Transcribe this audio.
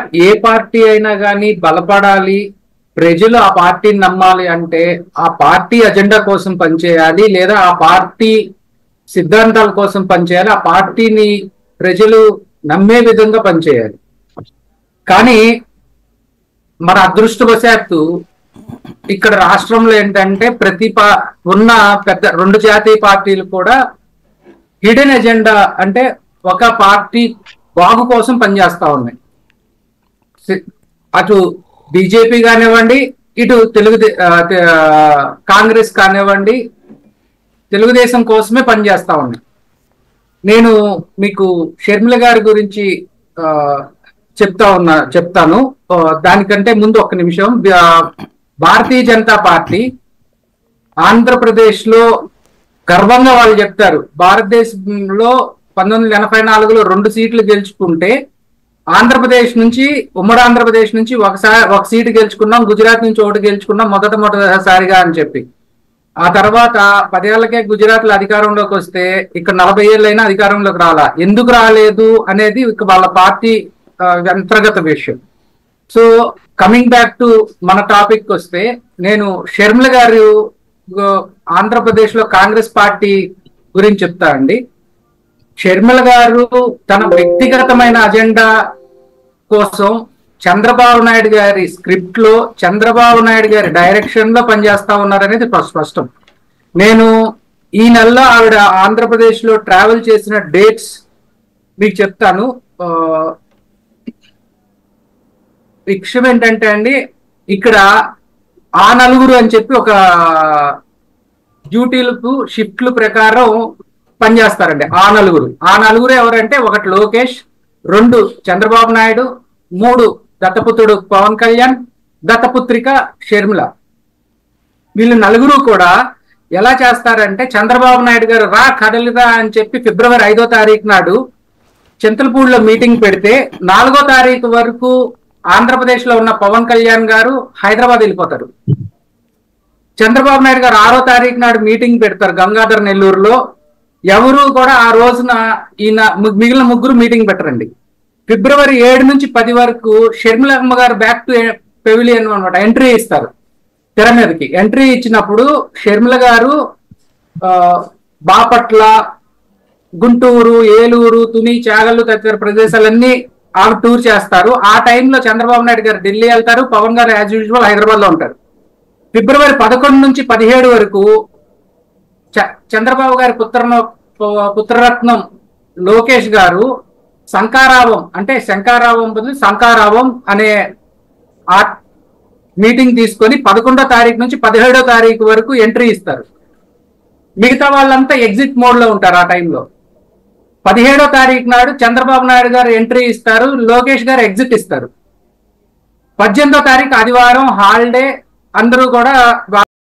ఏ party అయినా కానీ బలపడాలి ప్రజలు ఆ పార్టీని నమ్మాలి అంటే ఆ పార్టీ అజెండా కోసం పనిచేయాలి లేదా ఆ పార్టీ సిద్ధాంతాల కోసం పనిచేయాలి ఆ పార్టీని ప్రజలు నమ్మే విధంగా పనిచేయాలి కానీ మన అదృష్టవశాత్తు ఇక్కడ రాష్ట్రంలో ఏంటంటే ప్రతి పా ఉన్న పెద్ద రెండు జాతీయ పార్టీలు కూడా హిడెన్ ఎజెండా అంటే ఒక పార్టీ బాగు కోసం పనిచేస్తా ఉన్నాయి సి- అటు బీజేపీ కానివ్వండి ఇటు తెలుగు కాంగ్రెస్ కానివ్వండి తెలుగుదేశం కోసమే పనిచేస్తా ఉన్నాయి నేను మీకు షర్మిల గారి గురించి ఆ, చెప్తా ఉన్నా చెప్తాను ఆ, దానికంటే ముందు ఒక నిమిషం ఆ, భారతీయ జనతా పార్టీ ఆంధ్రప్రదేశ్ లో గర్వంగా వాళ్ళు చెప్తారు భారతదేశంలో పంతొమ్మిది వందల ఎనభై నాలుగులో రెండు సీట్లు గెలుచుకుంటే ఆంధ్రప్రదేశ్ నుంచి ఉమ్మడి ఆంధ్రప్రదేశ్ నుంచి ఒకసారి ఒక సీటు గెలుచుకున్నాం గుజరాత్ నుంచి ఒకటి గెలుచుకున్నాం మొదట మొదటిసారిగా అని చెప్పి ఆ తర్వాత పదేళ్లకే గుజరాత్ లో అధికారంలోకి వస్తే ఇక్కడ నలభై ఏళ్ళైనా అధికారంలోకి రాలా ఎందుకు రాలేదు అనేది ఇక వాళ్ళ పార్టీ ఆ, అంతర్గత విషయం సో కమింగ్ బ్యాక్ టు మన టాపిక్ వస్తే నేను షర్మిల గారు ఆంధ్రప్రదేశ్ లో కాంగ్రెస్ పార్టీ గురించి చెప్తా అండి షర్మిల గారు తన వ్యక్తిగతమైన అజెండా కోసం చంద్రబాబు నాయుడు గారి స్క్రిప్ట్ లో చంద్రబాబు నాయుడు గారి డైరెక్షన్ లో పనిచేస్తా ఉన్నారనేది స్ప- స్పష్టం నేను ఈ నెలలో ఆవిడ ఆంధ్రప్రదేశ్ లో ట్రావెల్ చేసిన డేట్స్ మీకు చెప్తాను ఆ, విషయం ఏంటంటే అండి ఇక్కడ ఆ నలుగురు అని చెప్పి ఒక డ్యూటీలకు షిఫ్ట్లు ప్రకారం పనిచేస్తారండి ఆ నలుగురు ఆ నలుగురు ఎవరంటే ఒకటి లోకేష్ రెండు చంద్రబాబు నాయుడు మూడు దత్తపుత్రుడు పవన్ కళ్యాణ్ దత్తపుత్రిక షర్మిల వీళ్ళు నలుగురు కూడా ఎలా చేస్తారంటే చంద్రబాబు నాయుడు గారు రా కదలిరా అని చెప్పి ఫిబ్రవరి ఐదో తారీఖు నాడు చింతలపూడిలో మీటింగ్ పెడితే నాలుగో తారీఖు వరకు ఆంధ్రప్రదేశ్ లో ఉన్న పవన్ కళ్యాణ్ గారు హైదరాబాద్ వెళ్ళిపోతారు చంద్రబాబు నాయుడు గారు ఆరో తారీఖు నాడు మీటింగ్ పెడతారు గంగాధర్ నెల్లూరులో ఎవరు కూడా ఆ రోజున ఈయన ము- మిగిలిన ముగ్గురు మీటింగ్ పెట్టరండి ఫిబ్రవరి ఏడు నుంచి పది వరకు షర్మిలమ్మ గారు బ్యాక్ టు పెవిలియన్ అనమాట ఎంట్రీ ఇస్తారు తెర మీదకి ఎంట్రీ ఇచ్చినప్పుడు షర్మిల గారు ఆ, బాపట్ల గుంటూరు ఏలూరు తుని చాగల్లు తదితర ప్రదేశాలన్నీ ఆవిడ టూర్ చేస్తారు ఆ టైంలో చంద్రబాబు నాయుడు గారు ఢిల్లీ వెళ్తారు పవన్ గారు యాజ్ యూజువల్ హైదరాబాద్ లో ఉంటారు ఫిబ్రవరి పదకొండు నుంచి పదిహేడు వరకు చ- చంద్రబాబు గారి పుత్ర పుత్రరత్నం లోకేష్ గారు శంకారావం అంటే శంకారావం బదులు శంకారావం అనే ఆ మీటింగ్ తీసుకొని పదకొండో తారీఖు నుంచి పదిహేడో తారీఖు వరకు ఎంట్రీ ఇస్తారు మిగతా వాళ్ళంతా ఎగ్జిట్ మోడ్ లో ఉంటారు ఆ టైంలో పదిహేడో తారీఖు నాడు చంద్రబాబు నాయుడు గారు ఎంట్రీ ఇస్తారు లోకేష్ గారు ఎగ్జిట్ ఇస్తారు పద్దెనిమిదో తారీఖు ఆదివారం హాలిడే అందరూ కూడా